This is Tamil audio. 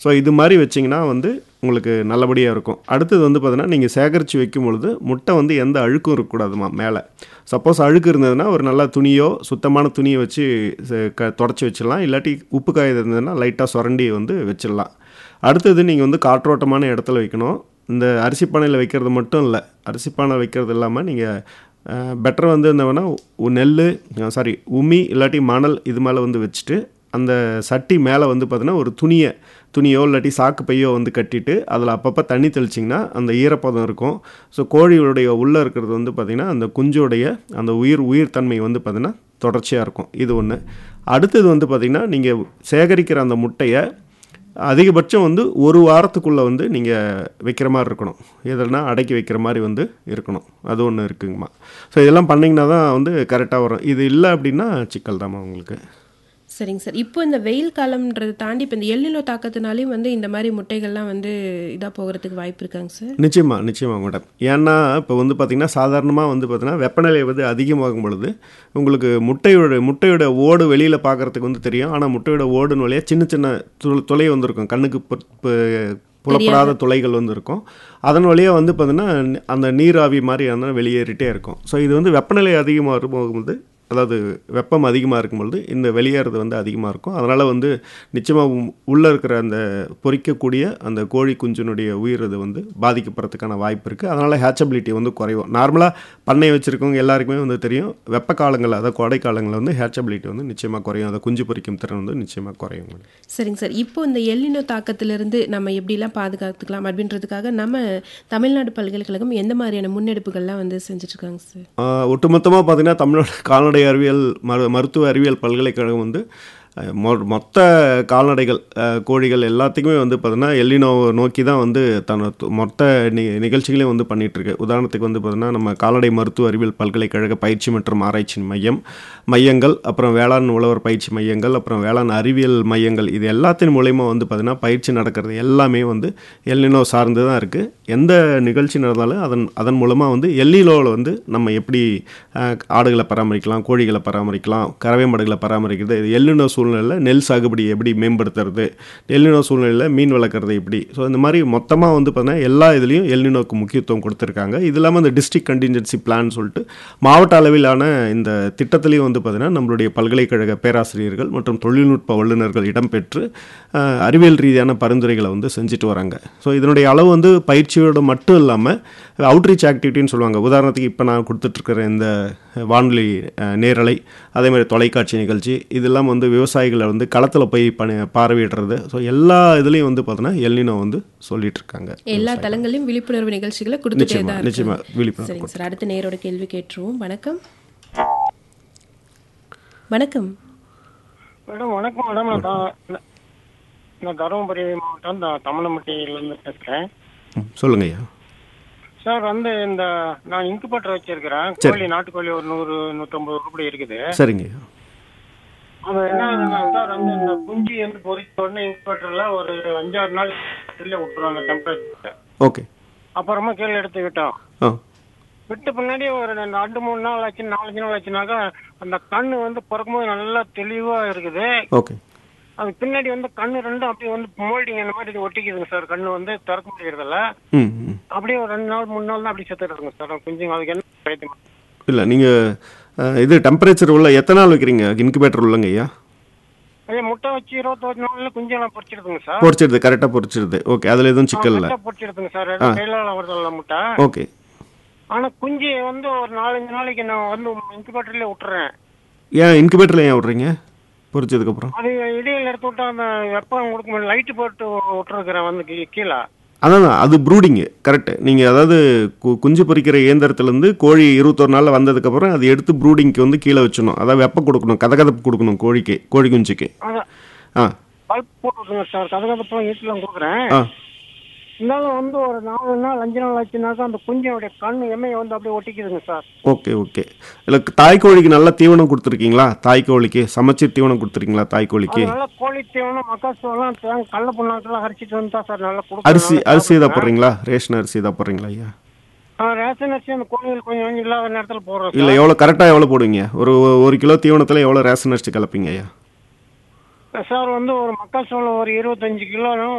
ஸோ இது மாதிரி வச்சிங்கன்னா வந்து உங்களுக்கு நல்லபடியாக இருக்கும் அடுத்தது வந்து பார்த்தீங்கன்னா நீங்கள் சேகரித்து வைக்கும் பொழுது முட்டை வந்து எந்த அழுக்கும் இருக்கக்கூடாதுமா மேலே சப்போஸ் அழுக்கு இருந்ததுன்னா ஒரு நல்ல துணியோ சுத்தமான துணியை வச்சு ச- க தொடச்சி வச்சிடலாம் இல்லாட்டி உப்பு காய் இருந்ததுன்னா லைட்டாக சுரண்டி வந்து வச்சிடலாம் அடுத்தது நீங்கள் வந்து காற்றோட்டமான இடத்துல வைக்கணும் இந்த அரிசி பானையில் வைக்கிறது மட்டும் இல்லை அரிசி பானை வைக்கிறது இல்லாமல் நீங்கள் பெட்டர் வந்து என்ன வேணால் நெல் சாரி உமி இல்லாட்டி மணல் இது மேலே வந்து வச்சுட்டு அந்த சட்டி மேலே வந்து பார்த்தீங்கன்னா ஒரு துணியை துணியோ இல்லாட்டி சாக்கு பையோ வந்து கட்டிட்டு அதில் அப்பப்போ தண்ணி தெளிச்சிங்கன்னா அந்த ஈரப்பதம் இருக்கும் ஸோ கோழியுடைய உள்ளே இருக்கிறது வந்து பார்த்திங்கன்னா அந்த குஞ்சோடைய அந்த உயிர் உயிர் தன்மை வந்து பார்த்திங்கன்னா தொடர்ச்சியாக இருக்கும் இது ஒன்று அடுத்தது வந்து பார்த்திங்கன்னா நீங்கள் சேகரிக்கிற அந்த முட்டையை அதிகபட்சம் வந்து ஒரு வாரத்துக்குள்ளே வந்து நீங்கள் வைக்கிற மாதிரி இருக்கணும் எதுனா அடக்கி வைக்கிற மாதிரி வந்து இருக்கணும் அது ஒன்று இருக்குங்கம்மா ஸோ இதெல்லாம் பண்ணிங்கன்னா தான் வந்து கரெக்டாக வரும் இது இல்லை அப்படின்னா சிக்கல் தாம்மா உங்களுக்கு சரிங்க சார் இப்போ இந்த வெயில் காலம்ன்றதை தாண்டி இப்போ இந்த எல்லிலோ தாக்கத்தினாலையும் வந்து இந்த மாதிரி முட்டைகள்லாம் வந்து இதாக போகிறதுக்கு வாய்ப்பு இருக்காங்க சார் நிச்சயமா நிச்சயமா மேடம் ஏன்னா இப்போ வந்து பார்த்திங்கன்னா சாதாரணமாக வந்து பார்த்தீங்கன்னா வெப்பநிலை வந்து அதிகமாகும் பொழுது உங்களுக்கு முட்டையோட முட்டையோட ஓடு வெளியில் பார்க்குறதுக்கு வந்து தெரியும் ஆனால் முட்டையோட ஓடுன்னு வழியாக சின்ன சின்ன துளை துளை வந்திருக்கும் கண்ணுக்கு பு- பு- புலப்படாத துளைகள் வந்து இருக்கும் அதன் வழியாக வந்து பார்த்தீங்கன்னா அந்த நீராவி மாதிரி அந்த வெளியேறிட்டே இருக்கும் ஸோ இது வந்து வெப்பநிலை அதிகமாக போகும்போது அதாவது வெப்பம் அதிகமாக இருக்கும்பொழுது இந்த வெளியேறது வந்து அதிகமாக இருக்கும் அதனால் வந்து நிச்சயமாக உள்ளே இருக்கிற அந்த பொரிக்கக்கூடிய அந்த கோழி குஞ்சினுடைய உயிர் இது வந்து பாதிக்கப்படுறதுக்கான வாய்ப்பு இருக்குது அதனால் ஹேச்சபிலிட்டி வந்து குறையும் நார்மலாக பண்ணை வச்சுருக்கவங்க எல்லாருக்குமே வந்து தெரியும் வெப்ப காலங்கள் அதாவது கோடை காலங்களில் வந்து ஹேச்சபிலிட்டி வந்து நிச்சயமாக குறையும் அந்த குஞ்சு பொரிக்கும் திறன் வந்து நிச்சயமாக குறையும் சரிங்க சார் இப்போ இந்த எல்லினோ தாக்கத்திலிருந்து நம்ம எப்படிலாம் பாதுகாத்துக்கலாம் அப்படின்றதுக்காக நம்ம தமிழ்நாடு பல்கலைக்கழகம் எந்த மாதிரியான முன்னெடுப்புகள்லாம் வந்து செஞ்சுட்டு இருக்காங்க சார் ஆஹ் ஒட்டுமொத்தமாக பார்த்தீங்கன்னா தமிழ்நாடு கால்நடை அறிவியல் மரு மருத்துவ அறிவியல் பல்கலைக்கழகம் வந்து அஹ், மொ- மொத்த கால்நடைகள் அஹ், கோழிகள் எல்லாத்துக்குமே வந்து பார்த்தீங்கன்னா எல்லினோ நோக்கி தான் வந்து தன் மொத்த நி நிகழ்ச்சிகளையும் வந்து பண்ணிகிட்ருக்கு உதாரணத்துக்கு வந்து பார்த்தீங்கன்னா நம்ம கால்நடை மருத்துவ அறிவியல் பல்கலைக்கழக பயிற்சி மற்றும் ஆராய்ச்சி மையம் மையங்கள் அப்புறம் வேளாண் உழவர் பயிற்சி மையங்கள் அப்புறம் வேளாண் அறிவியல் மையங்கள் இது எல்லாத்தின் மூலயமா வந்து பார்த்தீங்கன்னா பயிற்சி நடக்கிறது எல்லாமே வந்து எல்லினோ சார்ந்து தான் இருக்குது எந்த நிகழ்ச்சி நடந்தாலும் அதன் அதன் மூலமாக வந்து எல்லினோவில் வந்து நம்ம எப்படி அஹ், ஆடுகளை பராமரிக்கலாம் கோழிகளை பராமரிக்கலாம் கறவை மாடுகளை பராமரிக்கிறது இது எல்லினோ சூழ்நிலையில் நெல் சாகுபடி எப்படி மேம்படுத்துறது எல்லினோ சூழ்நிலையில் மீன் வளர்க்குறது எப்படி ஸோ இந்த மாதிரி மொத்தமாக வந்து பார்த்தீங்கன்னா எல்லா இதுலேயும் எல்லினோக்கு முக்கியத்துவம் கொடுத்துருக்காங்க இது இல்லாமல் இந்த டிஸ்ட்ரிக்ட் கண்டிஞ்சன்சி பிளான் சொல்லிட்டு மாவட்ட அளவிலான இந்த திட்டத்திலையும் வந்து பார்த்தீங்கன்னா நம்மளுடைய பல்கலைக்கழக பேராசிரியர்கள் மற்றும் தொழில்நுட்ப வல்லுநர்கள் இடம்பெற்று அஹ், அறிவியல் ரீதியான பரிந்துரைகளை வந்து செஞ்சுட்டு வராங்க ஸோ இதனுடைய அளவு வந்து பயிற்சியோட மட்டும் இல்லாமல் அவுட்ரீச் ஆக்டிவிட்டின்னு சொல்லுவாங்க உதாரணத்துக்கு இப்போ நான் கொடுத்துட்ருக்கிற இந்த வானொலி அஹ், நேரலை அதே மாதிரி தொலைக்காட்சி நிகழ்ச்சி இதெல்லாம் வந்து விவசாயிகளை வந்து களத்தில் போய் பணி பார்வையிடுறது ஸோ எல்லா இதுலேயும் வந்து பார்த்தோன்னா எல்லினோ வந்து சொல்லிட்டு இருக்காங்க எல்லா தளங்களிலும் விழிப்புணர்வு நிகழ்ச்சிகளை கொடுத்துட்டே நிச்சயமா தான் நிச்சயமா இருக்கு விழிப்புணர்வு சரிங்க சார் அடுத்த நேரோட கேள்வி கேட்டுருவோம் வணக்கம் வணக்கம் மேடம் வணக்கம் மேடம் நான் த- நான் தருமபுரி மாவட்டம் த- தமணம்பட்டியிலேருந்து பேசுகிறேன் ம், சொல்லுங்க ஐயா சார் வந்து இந்த நான் இன்குபேட்டர் வச்சிருக்கிறேன் சரி. கோழி நாட்டுக்கோழி ஒரு நூறு நூற்றம்பது உருப்படி இருக்குது சரிங்க ஐயா அது என்ன ஆகுதுன்னா சார் வந்து இந்த குஞ்சு வந்து பொறிச்ச உடனே இன்குபேட்டர்ல ஒரு அஞ்சாறு நாள் கீழே விட்டுருவாங்க டெம்பரேச்சர் ஓகே அப்புறமா கீழே எடுத்து விட்டோம் ஆ விட்ட பின்னாடி ஒரு ரெண்டு மூணு நாள் ஆச்சு நாலஞ்சு நாள் ஆச்சுனாக்கா அந்த கண்ணு வந்து பிறக்கும்போது நல்லா தெளிவா இருக்குது ஓகே அது பின்னாடி வந்து கண்ணு ரெண்டும் அப்படியே வந்து மோல்டிங் அந்த மாதிரி இது ஒட்டிக்குதுங்க சார் கண்ணு வந்து திறக்க முடியறதில்ல ம் ம் அப்படியே ஒரு ரெண்டு நாள் மூணு நாள் தான் அப்படி செத்துடுதுங்க சார் குஞ்சுங்க அதுக்கு என்ன வைத்தியம் இல்லை நீங்கள் இது டெம்பரேச்சர் உள்ள எத்தனை நாள் வைக்கிறீங்க இன்குபேட்டர் உள்ளங்க ஐயா ஐயா முட்டை வச்சு இருபத்தோரு நாள்ல குஞ்செல்லாம் பொறிச்சிடுதுங்க சார் பொரிச்சிடுது கரெக்டாக பொரிச்சிடுது ஓகே அதில் எதுவும் சிக்கல் இல்லை முட்டை பொறிச்சிடுதுங்க சார் எல்லாம் கையில வருதில்ல முட்டை ஓகே ஆனா குஞ்சு வந்து ஒரு நாலஞ்சு நாளைக்கு நான் வந்து இன்குபேட்டர்லயே விட்டுறேன் ஏன் இன்குபேட்டரில் ஏன் விட்றீங்க பொரிச்சதுக்கப்புறம் அது இடையில எடுத்து விட்டா அந்த வெப்பம் கொடுக்க முடியல லைட்டு போட்டு விட்டுருக்கிறேன் வந்து கீ- கீழே அதான் அது ப்ரூடிங்கு கரெக்டு நீங்கள் அதாவது கு- குஞ்சு பொரிக்கிற இயந்திரத்துலேருந்து கோழி இருபத்தொரு நாளில் வந்ததுக்கப்புறம் அதை எடுத்து ப்ரூடிங்க்கு வந்து கீழே வச்சிடணும் அதாவது வெப்பம் கொடுக்கணும் கதகதப்பு கொடுக்கணும் கோழிக்கு கோழி குஞ்சுக்கு அதான் ஆ பல்ப் போட்டு விட்டுருங்க சார் கதகதப்பெல்லாம் வீட்டில் கொடுக்குறேன் ஆ இருந்தாலும் வந்து ஒரு நாலு நாள் அஞ்சு நாள் ஆச்சுனாக்கா அந்த குஞ்சோடைய கண்ணு எண்ணெயை வந்து அப்படியே ஒட்டிக்குதுங்க சார் ஓகே ஓகே இல்லை தாய் கோழிக்கு நல்லா தீவனம் கொடுத்துருக்கீங்களா தாய் கோழிக்கு சமைச்சு தீவனம் கொடுத்துருக்கீங்களா தாய் கோழிக்கு அதனால கோழி தீவனம் மக்காசோளம் தேங்க கடல புண்ணாக்கெல்லாம் அரைச்சிட்டு வந்தா சார் நல்லா அரிசி கொடுக்கும் அரிசி தான் போடுறீங்களா ரேஷன் அரிசி தான் போடுறீங்களா ஐயா ரேஷன் அரிசி அந்த கோழிகள் கொஞ்சம் கொஞ்சம் இல்லாத நேரத்தில் போடுறோம் இல்லை எவ்வளோ கரெக்டாக எவ்வளோ போடுவீங்க ஒரு ஒரு கிலோ தீவனத்தில் எவ்வளோ ரேஷன் அரிசி கலப்பீங்க ஐயா சார் வந்து ஒரு மக்காசோளம் ஒரு இருபத்தஞ்சு கிலோ